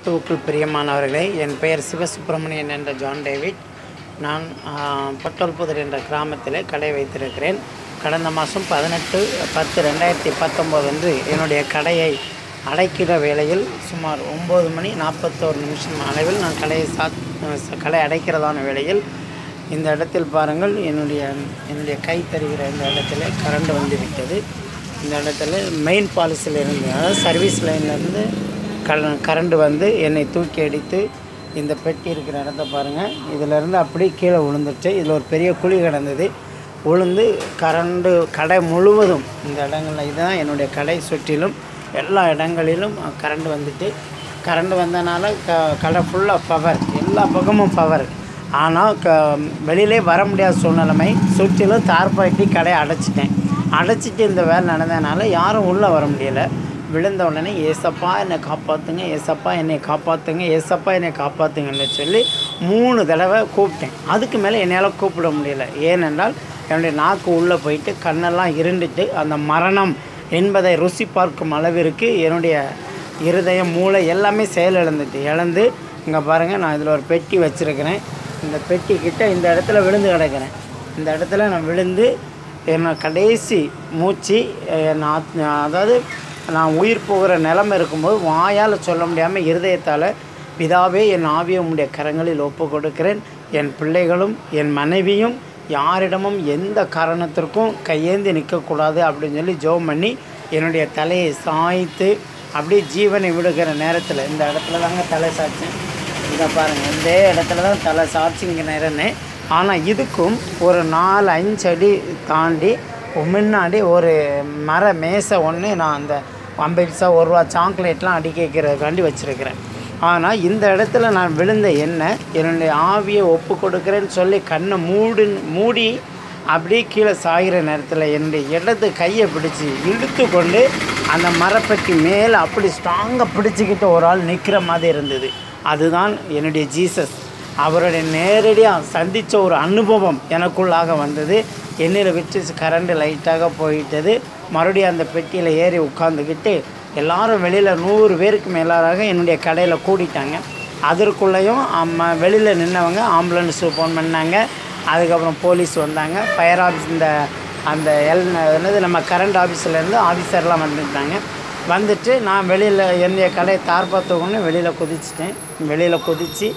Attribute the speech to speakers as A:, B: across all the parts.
A: கிறிஸ்துவுக்குள் பிரியமானவர்களே என் பெயர் சிவசுப்பிரமணியன் என்ற ஜான் டேவிட் நான் பட்டொல்புதர் என்ற கிராமத்தில் கடை வைத்திருக்கிறேன் கடந்த மாதம் பதினெட்டு பத்து ரெண்டாயிரத்தி பத்தொம்போது அன்று என்னுடைய கடையை அடைக்கிற வேளையில் சுமார் ஒம்பது மணி நாற்பத்தோரு நிமிஷம் அளவில் நான் கடையை சாத் கடை அடைக்கிறதான வேளையில் இந்த இடத்தில் பாருங்கள் என்னுடைய என்னுடைய கை தருகிற இந்த இடத்துல கரண்ட் வந்து விட்டது இந்த இடத்துல மெயின் பாலிசியில் இருந்து அதாவது சர்வீஸ் லைன்லேருந்து கல கரண்ட் வந்து என்னை தூக்கி அடித்து இந்த பெட்டி இருக்கிற இடத்த பாருங்கள் இதிலேருந்து அப்படியே கீழே விழுந்துட்டு இதில் ஒரு பெரிய குழி கிடந்தது விழுந்து கரண்டு கடை முழுவதும் இந்த இடங்களில் இதுதான் என்னுடைய கடை சுற்றிலும் எல்லா இடங்களிலும் கரண்ட் வந்துட்டு கரண்ட் வந்தனால க கடை ஃபுல்லாக பவர் எல்லா பக்கமும் பவர் ஆனால் க வெளியிலே வர முடியாத சூழ்நிலைமை சுற்றிலும் தார்பாய்ட்டி கடையை அடைச்சிட்டேன் அடைச்சிட்டு இந்த வேலை நடந்ததுனால யாரும் உள்ளே வர முடியலை விழுந்த உடனே ஏசப்பா என்னை காப்பாற்றுங்க ஏசப்பா என்னை காப்பாற்றுங்க ஏசப்பா என்னை காப்பாற்றுங்கன்னு சொல்லி மூணு தடவை கூப்பிட்டேன் அதுக்கு மேலே என்னால் கூப்பிட முடியல ஏனென்றால் என்னுடைய நாக்கு உள்ளே போயிட்டு கண்ணெல்லாம் இருண்டுட்டு அந்த மரணம் என்பதை ருசி பார்க்கும் அளவிற்கு என்னுடைய இருதயம் மூளை எல்லாமே செயல் இழந்துட்டு இழந்து இங்கே பாருங்கள் நான் இதில் ஒரு பெட்டி வச்சுருக்கிறேன் இந்த பெட்டி கிட்ட இந்த இடத்துல விழுந்து கிடக்கிறேன் இந்த இடத்துல நான் விழுந்து என்னை கடைசி மூச்சு என்னை ஆத்- அதாவது நான் உயிர் போகிற நிலைமை இருக்கும்போது வாயால் சொல்ல முடியாமல் இருதயத்தால் பிதாவே என் ஆவியை உம்முடைய கரங்களில் ஒப்பு கொடுக்கிறேன் என் பிள்ளைகளும் என் மனைவியும் யாரிடமும் எந்த காரணத்திற்கும் கையேந்தி நிற்கக்கூடாது அப்படின்னு சொல்லி ஜெபம் பண்ணி என்னுடைய தலையை சாய்த்து அப்படியே ஜீவனை விடுகிற நேரத்தில் இந்த இடத்துல தாங்க தலை சாய்ச்சேன் இதை பாருங்கள் இந்த இடத்துல தான் தலை சாட்சிங்க நிறந்தேன் ஆனால் இதுக்கும் ஒரு நாலு அஞ்சு அடி தாண்டி முன்னாடி ஒரு மர மேசை ஒன்று நான் அந்த ஐம்பது பைசா ஒரு ரூபா சாக்லேட்லாம் அடி கேட்குறதுக்காண்டி வச்சுருக்கிறேன் ஆனால் இந்த இடத்துல நான் விழுந்த எண்ணெய் என்னுடைய ஆவியை ஒப்பு கொடுக்குறேன்னு சொல்லி கண்ணை மூடு மூடி அப்படியே கீழே சாகிற நேரத்தில் என்னுடைய இடது கையை பிடிச்சி இழுத்து கொண்டு அந்த மரப்பெட்டி மேலே அப்படி ஸ்ட்ராங்காக பிடிச்சிக்கிட்டு ஒரு ஆள் நிற்கிற மாதிரி இருந்தது அதுதான் என்னுடைய ஜீசஸ் அவருடைய நேரடியாக சந்தித்த ஒரு அனுபவம் எனக்குள்ளாக வந்தது எண்ணெயில் விட்டு கரண்ட் லைட்டாக போயிட்டது மறுபடியும் அந்த பெட்டியில் ஏறி உட்காந்துக்கிட்டு எல்லாரும் வெளியில் நூறு பேருக்கு மேலாக என்னுடைய கடையில் கூடிட்டாங்க அதற்குள்ளேயும் அம்மா வெளியில் நின்னவங்க ஆம்புலன்ஸு ஃபோன் பண்ணாங்க அதுக்கப்புறம் போலீஸ் வந்தாங்க ஃபயர் ஆஃபீஸ் இந்த அந்த எல் என்னது நம்ம கரண்ட் ஆஃபீஸ்லேருந்து ஆஃபீஸர்லாம் வந்துட்டாங்க வந்துட்டு நான் வெளியில் என்னுடைய கடை தார்பாத்தோன்னு வெளியில் குதிச்சிட்டேன் வெளியில் குதித்து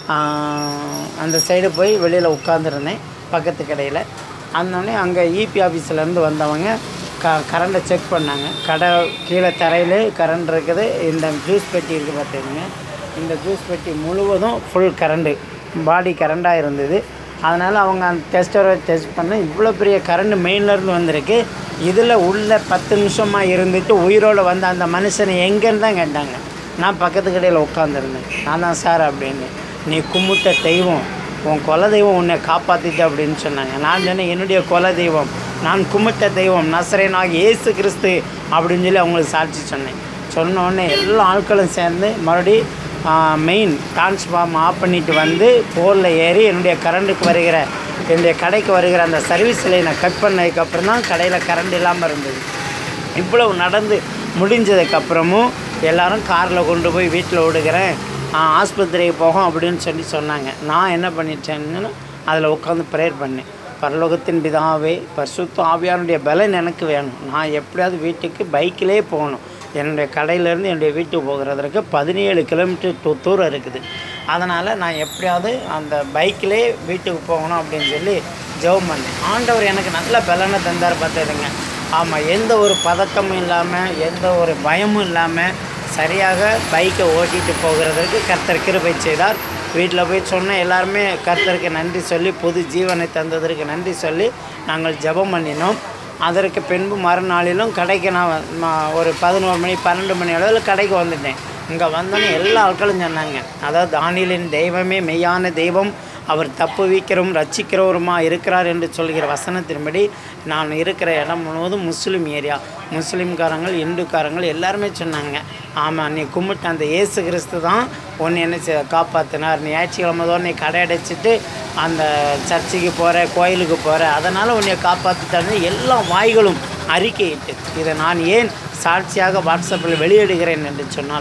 A: அந்த சைடு போய் வெளியில் உட்காந்துருந்தேன் பக்கத்து கடையில் அந்தோடனே அங்கே இபி ஆஃபீஸ்லேருந்து வந்தவங்க க கரண்ட்டை செக் பண்ணாங்க கடை கீழே தரையில் கரண்ட் இருக்குது இந்த ஜூஸ் பெட்டி இருக்குது பார்த்துக்கோங்க இந்த ஜூஸ் பெட்டி முழுவதும் ஃபுல் கரண்டு பாடி கரண்டாக இருந்தது அதனால் அவங்க அந்த டெஸ்டரை டெஸ்ட் பண்ண இவ்வளோ பெரிய கரண்ட் மெயின்லேருந்து வந்திருக்கு இதில் உள்ள பத்து நிமிஷமாக இருந்துட்டு உயிரோடு வந்த அந்த மனுஷனை எங்கேன்னு தான் கேட்டாங்க நான் பக்கத்து கடையில் உட்காந்துருந்தேன் நான் தான் சார் அப்படின்னு நீ கும்பிட்ட தெய்வம் உன் குலதெய்வம் உன்னை காப்பாற்றிட்டு அப்படின்னு சொன்னாங்க நான் சொன்னேன் என்னுடைய குலதெய்வம் நான் கும்பிட்ட தெய்வம் நசரேனாக இயேசு கிறிஸ்து அப்படின்னு சொல்லி அவங்களுக்கு சாட்சி சொன்னேன் சொன்ன உடனே எல்லா ஆட்களும் சேர்ந்து மறுபடி மெயின் டிரான்ஸ்ஃபார்ம் ஆஃப் பண்ணிட்டு வந்து போரில் ஏறி என்னுடைய கரண்ட்டுக்கு வருகிற என்னுடைய கடைக்கு வருகிற அந்த சர்வீஸ் லைனை கட் பண்ணதுக்கப்புறம் தான் கடையில் கரண்ட் இல்லாமல் இருந்தது இவ்வளவு நடந்து முடிஞ்சதுக்கப்புறமும் எல்லாரும் காரில் கொண்டு போய் வீட்டில் விடுகிறேன் ஆஸ்பத்திரிக்கு போகும் அப்படின்னு சொல்லி சொன்னாங்க நான் என்ன பண்ணிட்டேன்னு அதில் உட்காந்து ப்ரேயர் பண்ணேன் பரலோகத்தின் பிதாவே பரிசுத்த ஆவியானுடைய பலன் எனக்கு வேணும் நான் எப்படியாவது வீட்டுக்கு பைக்கிலே போகணும் என்னுடைய கடையிலேருந்து என்னுடைய வீட்டுக்கு போகிறதுக்கு பதினேழு கிலோமீட்டர் தூ தூரம் இருக்குது அதனால் நான் எப்படியாவது அந்த பைக்கிலே வீட்டுக்கு போகணும் அப்படின்னு சொல்லி ஜெபம் பண்ணேன் ஆண்டவர் எனக்கு நல்ல பலனை தந்தார் பார்த்துடுங்க ஆமாம் எந்த ஒரு பதட்டமும் இல்லாமல் எந்த ஒரு பயமும் இல்லாமல் சரியாக பைக்கை ஓட்டிகிட்டு போகிறதுக்கு கர்த்தர் கிருபை செய்தார் வீட்டில் போய் சொன்ன எல்லாருமே கர்த்தருக்கு நன்றி சொல்லி புது ஜீவனை தந்ததற்கு நன்றி சொல்லி நாங்கள் ஜெபம் பண்ணினோம் அதற்கு பின்பு மறுநாளிலும் கடைக்கு நான் வ- ம- ஒரு பதினோரு மணி பன்னெண்டு மணி அளவில் கடைக்கு வந்துட்டேன் இங்கே வந்தோன்னே எல்லா ஆட்களும் சொன்னாங்க அதாவது தானியலின் தெய்வமே மெய்யான தெய்வம் அவர் தப்பு வைக்கிறவும் ரட்சிக்கிறவருமா இருக்கிறார் என்று சொல்கிற வசனத்தின்படி நான் இருக்கிற இடம் முழுவதும் முஸ்லீம் ஏரியா முஸ்லீம்காரங்கள் இந்துக்காரங்கள் எல்லாருமே சொன்னாங்க ஆமாம் நீ கும்பிட்ட அந்த இயேசு கிறிஸ்து தான் உன்னை என்ன செய்ய காப்பாற்றினார் நீ ஞாயிற்றுக்கிழமை தோறும் நீ கடை அடைச்சிட்டு அந்த சர்ச்சுக்கு போகிற கோயிலுக்கு போகிற அதனால் உன்னை காப்பாற்றிட்டாரு எல்லா வாய்களும் அறிக்கையிட்டு இதை நான் ஏன் சாட்சியாக வாட்ஸ்அப்பில் வெளியிடுகிறேன் என்று சொன்னால்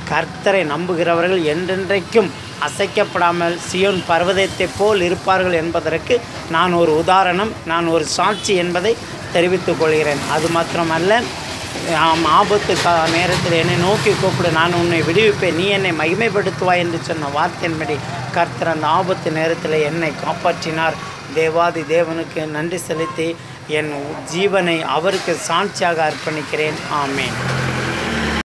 A: கர்த்தரை நம்புகிறவர்கள் என்றென்றைக்கும் அசைக்கப்படாமல் சியோன் பர்வதத்தைப் போல் இருப்பார்கள் என்பதற்கு நான் ஒரு உதாரணம் நான் ஒரு சாட்சி என்பதை தெரிவித்துக் கொள்கிறேன் அது மாத்திரமல்ல ஆம் ஆபத்து கா நேரத்தில் என்னை நோக்கி கூப்பிடு நான் உன்னை விடுவிப்பேன் நீ என்னை மகிமைப்படுத்துவாய் என்று சொன்ன வார்த்தையின்படி கர்த்தர் அந்த ஆபத்து நேரத்தில் என்னை காப்பாற்றினார் தேவாதி தேவனுக்கு நன்றி செலுத்தி என் ஜீவனை அவருக்கு சாட்சியாக அர்ப்பணிக்கிறேன் ஆமேன்